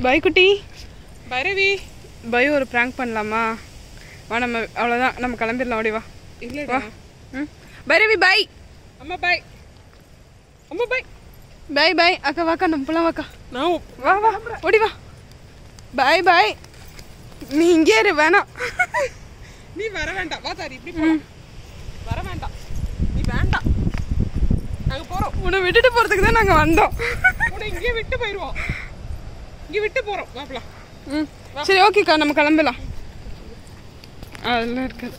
By குட்டி பரவி by ஒரு ப்ராங்க் பண்ணலாமா வா நம்ம அவ்வளோதான் நம்ம கிளம்பிடலாம் ஓடி வா இல்லடா ம் பைரவி பை அம்மா பாய் அம்மா பாய் பை பை அக்கா வாக்கா நம்ம போலாம் வாக்கா நான் வா வா ஓடி வா பாய் பாய் நீ இங்கே இரு வேணாம் நீ வர வேண்டாம் வா தாரி இப்படி போலாம் வர வேண்டாம் நீ வேண்டாம் நாங்க போறோம் உன்னை விட்டுட்டு போகிறதுக்கு தான் நாங்கள் வந்தோம் உன்னை இங்கேயே விட்டு போயிடுவோம் இங்க விட்டு போறோம் வாப்பலாம் ம் சரி ஓகேக்கா நம்ம கிளம்பலாம் அதெல்லாம் இருக்காது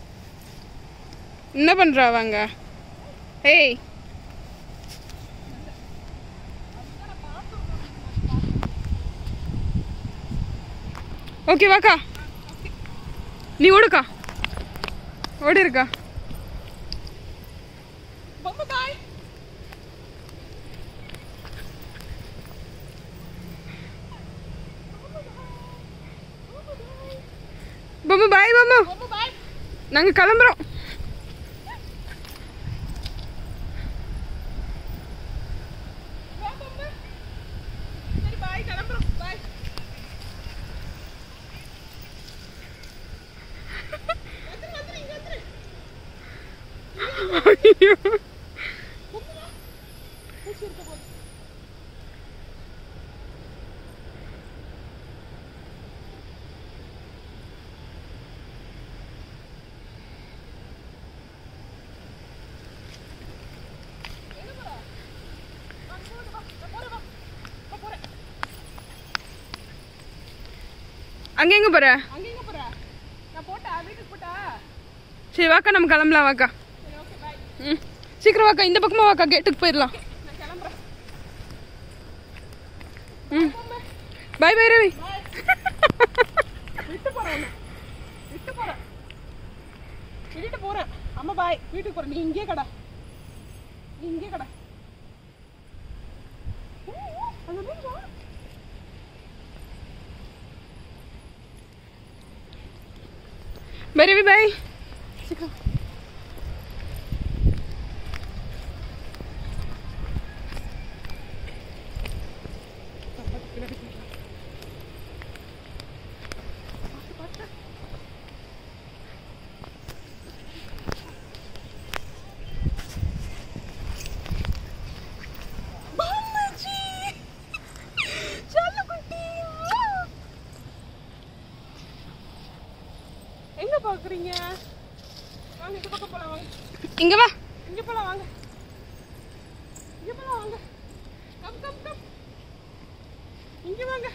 என்ன பண்ணுறா அவங்க ஏய் ஓகே வாக்கா நீ ஓடுக்கா ஓடி இருக்கா பொம்மை பாய் பொம்மை பாய் பொம்மை பொம்மை பாய் நாங்கள் கிளம்புறோம் வா பொம்மை சரி பாய் கிளம்புறோம் பாய் வந்துரு வந்துரு இங்க வந்துரு ஐயோ பூச்சி இருக்க போகுது அங்கே எங்கே போகிற அங்க எங்க போற நான் போட்டா வீட்டுக்கு போட்டா சரி வாக்கா நம்ம கிளம்பலாம் வாக்கா சரி ஓகே பாய் ம் சீக்கிரம் வாக்கா இந்த பக்கமா வாக்கா கேட்டுக்கு போயிடலாம் நான் கிளம்புறேன் ம் பாய் பாய் ரவி விட்டு போறேன் உன்னை. விட்டு போறேன் விட்டுட்டு போறேன் அம்மா பாய் வீட்டுக்கு போறேன் நீ இங்கே கடை நீ இங்கே கடை அங்க போய் வா. பாய் ரவி பாய் சீக்கிரம் பாமாஜி செல்லக்குட்டி எங்க பாக்குறீங்க வாங்க இந்த பக்கம் போலாம் வாங்க இங்கே வா இங்க போலாம் வாங்க இங்க போலாம் வாங்க கம் கம் கம் இங்க வாங்க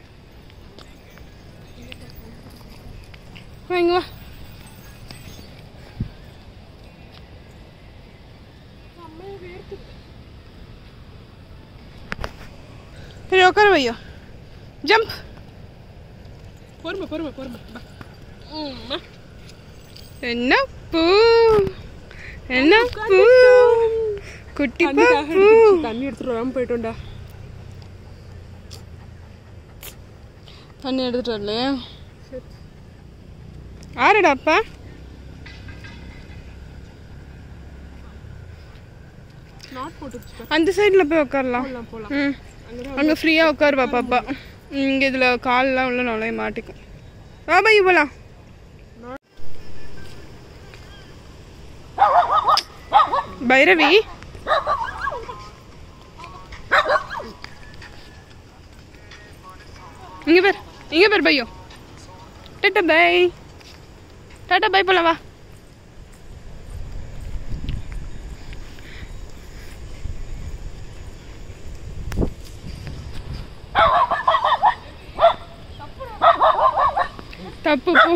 வா இங்கே வா அம்மையை வேர்க்குது சரி உட்கார வையோ ஜம்ப் பொறுமை பொறுமை பொறுமை பா. ம், அம்மா. என்ன பூ என்ன பூ குட்டி தண்ணி தாக பூ எடுத்துச்சு. தண்ணி எடுத்துட்டு வராம போயிட்டோம்டா தண்ணி எடுத்துட்டு வரலையா சரி ஆறுடா அப்பா நாட் போட்டுச்சுப்பா அந்த சைடில் போய் உட்காரலாம் போலாம் போலாம் ம் அங்கதான் அங்கே ஃப்ரீயாக உட்காருவா பாப்பா இங்கே இதில் கால்லாம் உள்ள நுழைய மாட்டிக்கும் வா பை போலாம் பைரவி இங்க பேர் இங்க பேர் பையோ டாட்டா பை டாட்டா பை போலாம் வா தப்பு போ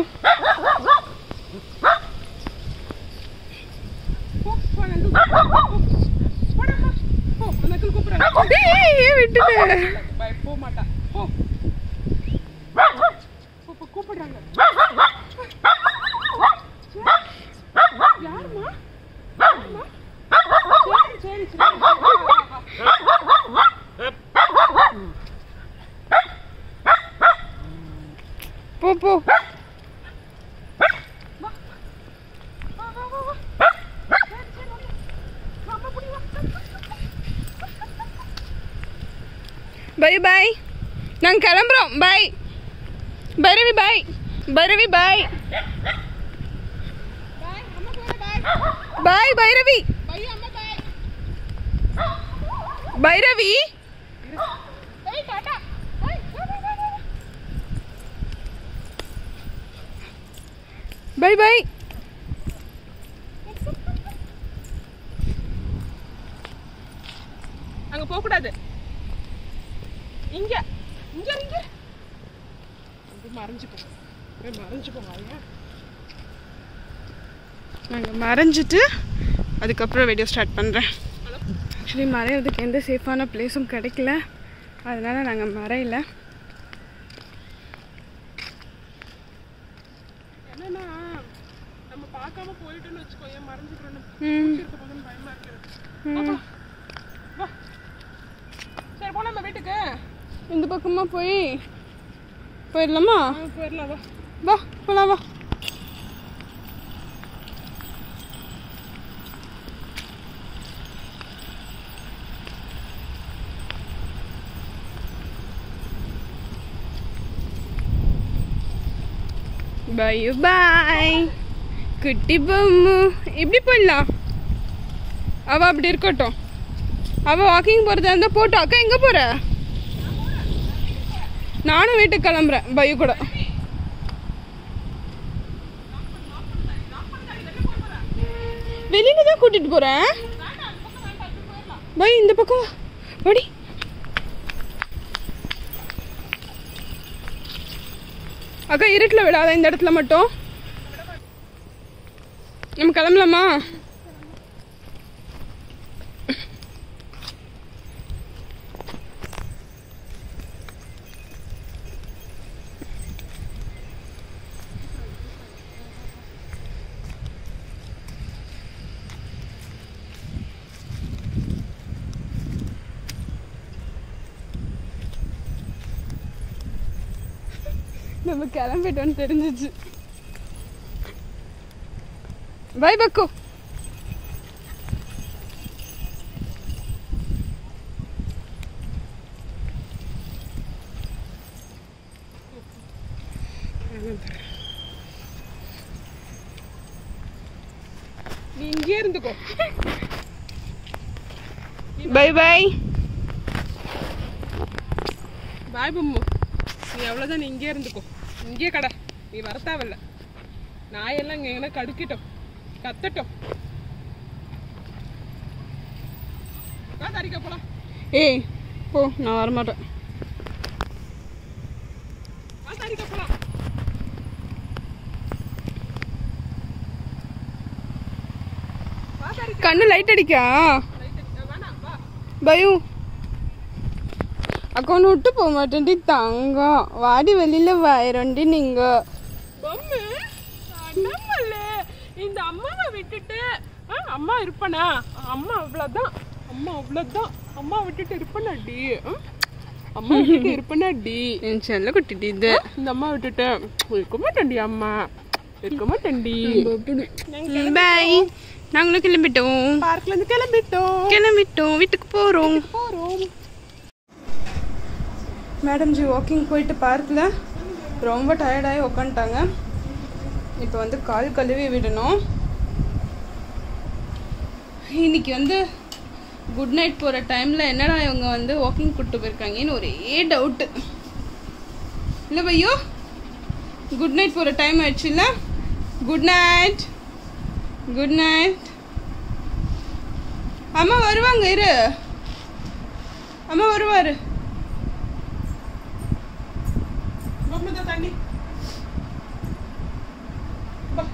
போ, போ, அந்த uncle கூப்பிடுறாங்க. போ, போடாம்மா. போ, அந்த uncle கூப்பிடுறாங்க. ஏய், ஏன் விட்டுட்டு பய- போக மாட்டா. போ. போ, போ, கூப்பிடுறாங்க. யாரும்மா? யாரும்மா? சரி, சரி, சரி. வா, வா, வா. போ போ வா, வா, வா, வா. சரி, சரி, வாங்க. வா, அம்மா புடி, வா. பை பை நாங்கள் கிளம்புறோம் பாய் பைரவி பாய் பைரவி பாய் பாய் அம்மா போற பாய் பாய் பைரவி பையா அம்மா பாய் பைரவி ஏய் டாடா பாய் பை பை அங்க போக கூடாது இங்க இங்க இங்க அப்படி மறைஞ்சுக்கோ போய் மறைஞ்சுக்கோ ஐயா நாங்கள் மறைஞ்சிட்டு அதுக்கப்புறம் வீடியோ ஸ்டார்ட் பண்ணுறேன் ஆக்சுவலி மறையிறதுக்கு எந்த சேஃபான பிளேஸும் கிடைக்கல அதனால நாங்கள் மறையல என்னன்னா நம்ம பார்க்காம போயிட்டோம்னு வச்சுக்கோ ஏன் மறைஞ்சுக்கிறோம் ம் இருக்க போதுன்னு பயமா இருக்கு அப்பா, வா சரி போலாம் நம்ம வீட்டுக்கு இந்த பக்கமாக போய் போயிடலாமா ஆ, போயிடலாம் வா வா போலாம் வா பை பாய் குட்டி பொம்மு எப்படி போடலாம் அவ அப்படி இருக்கட்டும் அவ வாக்கிங் போறதா இருந்தா போட்டோம் அக்கா எங்க போற நானும் வீட்டுக்கு கிளம்புறேன் பையு கூட வெளியில தான் கூட்டிட்டு போறேன் பை இந்த பக்கம் வா. வாடி அக்கா இருட்டில் விடாத இந்த இடத்துல மட்டும் நம்ம கிளம்பலாமா நம்ம கிளம்பிட்டோம்னு தெரிஞ்சிச்சு பை பக்கு நீ இங்கேயே இருந்துக்கோ பை பை பாய் பொம்மு நீ அவ்வளோதான் நீ இங்கேயே இருந்துக்கோ இங்கேயே கடை நீ வரத்தாவில்ல நாயெல்லாம் இங்கே எங்கன்னா கடுக்கிட்டோம் கத்தட்டும் வா தாரிக்கா போலாம் ஏய் போ நான் வரமாட்டேன் வா தாரிக்கா போலாம் வா தாரிக்கா கண்ணு லைட் அடிக்கா வேணாம் வா பyu அக்கா ஒன்று விட்டு போக மாட்டேன்டி தங்கம் வாடி வெளியில வாயிரண்டி நீங்க பொம்மு அண்ணாமல்ல இந்த அம்மாவை விட்டுட்டு ஆ, அம்மா இருப்பனா அம்மா அவ்வளோதான் அம்மா அவ்வளோதான் அம்மா விட்டுட்டு இருப்பனாடி ஆ? அம்மா விட்டுட்டு இருப்பனாடி என் செல்ல குட்டிட்டு இது இந்த அம்மா விட்டுட்டு இருக்க மாட்டேன்டி அம்மா இருக்க மாட்டேன்டி பாய் நாங்களும் கிளம்பிட்டோம் பார்க்ல இருந்து கிளம்பிட்டோம் கிளம்பிட்டோம் வீட்டுக்கு போறோம் போறோம் மேடம் ஜி வாக்கிங் போயிட்டு பார்க்கில் ரொம்ப டயர்டாகி உக்காந்துட்டாங்க இப்போ வந்து கால் கழுவி விடணும் இன்னைக்கு வந்து குட் நைட் போகிற டைமில் என்னடா இவங்க வந்து வாக்கிங் கூப்பிட்டு போயிருக்காங்கன்னு ஒரே டவுட்டு இல்லை பையோ குட் நைட் போகிற டைம் ஆயிடுச்சுல்ல குட் நைட் குட் நைட் அம்மா வருவாங்க இரு அம்மா வருவாரு பொம்மை தான் தண்ணி வா.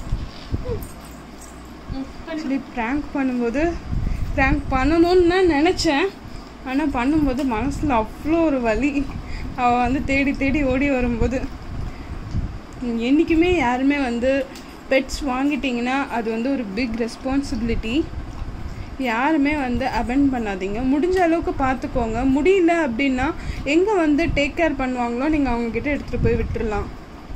ம், தண்ணி. ஆக்சுவலி ப்ராங்க் பண்ணும்போது ப்ராங்க் பண்ணணும்னு நான் நினச்சேன் ஆனால் பண்ணும்போது மனசில் அவ்வளோ ஒரு வலி அவள் வந்து தேடி தேடி ஓடி வரும்போது என்றைக்குமே யாருமே வந்து பெட்ஸ் வாங்கிட்டீங்கன்னா அது வந்து ஒரு பிக் ரெஸ்பான்சிபிலிட்டி யாருமே வந்து அபெண்ட் பண்ணாதீங்க முடிஞ்ச அளவுக்கு பார்த்துக்கோங்க முடியல அப்படின்னா எங்கே வந்து டேக் கேர் பண்ணுவாங்களோ நீங்கள் அவங்கக்கிட்ட எடுத்துகிட்டு போய் விட்டுறலாம்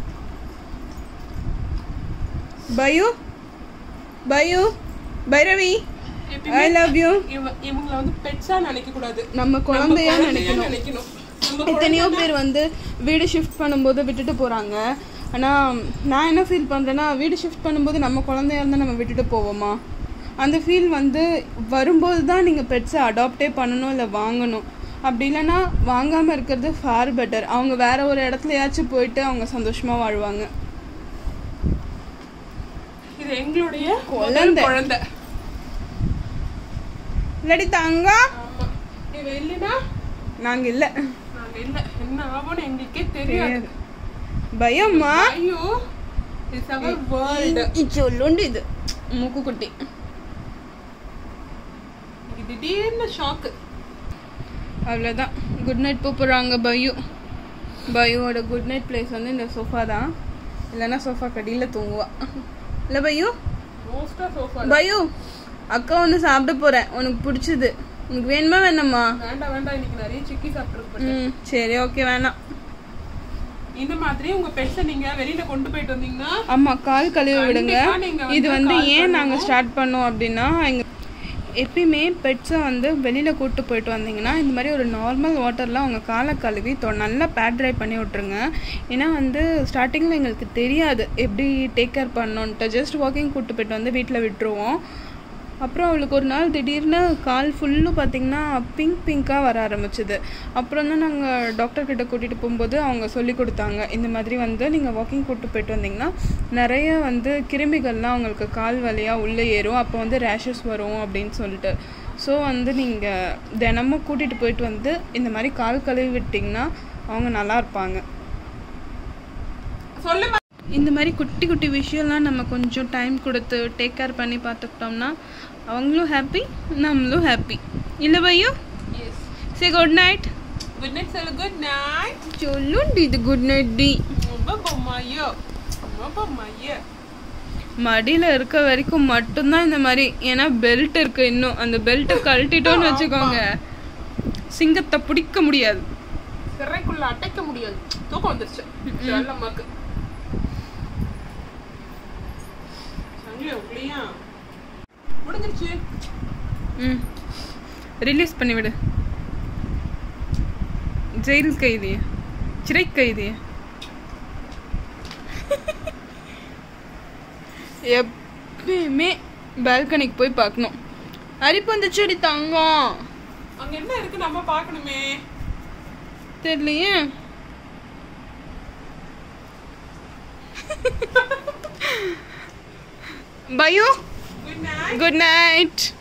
பையு பையு பைரவி எப்பயுமே ஐ லவ் யூ இவ- இவங்கள வந்து பெட்ஸா நினைக்க கூடாது நம்ம குழந்தையா நம்ம நினைக்கணும் நினைக்கணும் நம்ம நம்ம எத்தனையோ பேர் வந்து வீடு ஷிஃப்ட் பண்ணும்போது விட்டுட்டு போகிறாங்க ஆனால் நான் என்ன ஃபீல் பண்ணுறேன்னா வீடு ஷிஃப்ட் பண்ணும்போது நம்ம குழந்தையா இருந்தால் நம்ம விட்டுட்டு போவோமா அந்த ஃபீல் வந்து வரும்போது தான் நீங்கள் பெட்ஸை அடாப்டே பண்ணணும் இல்லை வாங்கணும் அப்படி இல்லைன்னா வாங்காமல் இருக்கிறது ஃபார் பெட்டர் அவங்க வேற ஒரு இடத்துலயாச்சும் போயிட்டு அவங்க சந்தோஷமாக வாழ்வாங்க இது எங்களுடைய குழந்தை. முதல் குழந்தை இல்லாடி தங்க ஆமா இவ இல்லைன்னா நாங்கள் இல்லை நாங்க இல்ல என்ன ஆகும்னு எங்களுக்கே தெரியாது பயம்மா ஐயோ இட்ஸ் அவர் வேர்ல்டு சொல்லுண்டு இது மூக்குக்குட்டி இது திடீர்னு ஷாக்கு அவ்வளோதான் குட் நைட் போகிறாங்க பையு பையோட குட் நைட் பிளேஸ் வந்து இந்த சோஃபா தான் இல்லைன்னா சோஃபா கடியில் தூங்குவா இல்லை பையு மோஸ்டா சோஃபா பையு அக்கா வந்து சாப்பிட போகிறேன் உனக்கு பிடிச்சது உனக்கு வேணுமா வேணாமா வேண்டாம் வேண்டாம் இன்னைக்கு நிறைய சிக்கி சாப்பிட்டுருக்கு ம் சரி ஓகே வேணாம் இந்த மாதிரி உங்க பெட்ஸை நீங்க வெளியில கொண்டு போயிட்டு வந்தீங்கன்னா ஆமாம் கால் கழுவி விடுங்க கண்டிப்பா நீங்க வந்து இது வந்து கால் ஏன் நாங்கள் ஸ்டார்ட் பண்ணோம் அப்படின்னா எங்கள் எப்பயுமே பெட்ஸை வந்து வெளியில் கூப்பிட்டு போயிட்டு வந்தீங்கன்னா இந்த மாதிரி ஒரு நார்மல் வாட்டரில் அவங்க காலை கழுவி தொ நல்லா பேட் ட்ரை பண்ணி விட்ருங்க ஏன்னா வந்து ஸ்டார்டிங்கில் எங்களுக்கு தெரியாது எப்படி டேக் கேர் பண்ணோன்ட்டு ஜஸ்ட் வாக்கிங் கூப்பிட்டு போயிட்டு வந்து வீட்டில் விட்டுருவோம் அப்புறம் அவளுக்கு ஒரு நாள் திடீர்னு கால் ஃபுல்லும் பார்த்தீங்கன்னா பிங்க் பிங்க்காக வர ஆரம்பிச்சுது அப்புறம் தான் நாங்கள் டாக்டர் கிட்ட கூட்டிகிட்டு போகும்போது அவங்க சொல்லி கொடுத்தாங்க இந்த மாதிரி வந்து நீங்கள் வாக்கிங் கூப்பிட்டு போயிட்டு வந்தீங்கன்னா நிறைய வந்து கிருமிகள்லாம் அவங்களுக்கு கால் வழியாக உள்ளே ஏறும் அப்போ வந்து ரேஷஸ் வரும் அப்படின்னு சொல்லிட்டு ஸோ வந்து நீங்கள் தினமும் கூட்டிகிட்டு போயிட்டு வந்து இந்த மாதிரி கால் கழுவி விட்டிங்கன்னா அவங்க நல்லா இருப்பாங்க சொல்லுமா இந்த மாதிரி குட்டி குட்டி விஷயம்லாம் நம்ம கொஞ்சம் டைம் கொடுத்து டேக் கேர் பண்ணி பார்த்துக்கிட்டோம்னா அவங்களும் ஹாப்பி நம்மளும் ஹாப்பி இல்லை பையோ yes say good night good night சொல்லு குட் நைட் சொல்லுண்டி இது குட் நைட் டி ரொம்ப பொம்மையோ ரொம்ப பொம்மையோ மடியில் இருக்க வரைக்கும் மட்டும்தான் இந்த மாதிரி ஏன்னா பெல்ட் இருக்கு இன்னும் அந்த பெல்ட்டை கழட்டிட்டோன்னு வச்சுக்கோங்க சிங்கத்தை பிடிக்க முடியாது சிறைக்குள்ள அடைக்க முடியாது தூக்கம் வந்துருச்சு செல்லம்மாக்கு சங்கிலி உங்களையா முடிஞ்சிருச்சு ம் ரிலீஸ் பண்ணி விடு ஜெயில் கைதி சிறை கைதி எப்பயுமே பால்கனிக்கு போய் பார்க்கணும் அரிப்பந்த செடி தங்கம் அங்க என்ன இருக்கு நம்ம பார்க்கணுமே தெரியலையே பயோ குட் நைட் குட் நைட்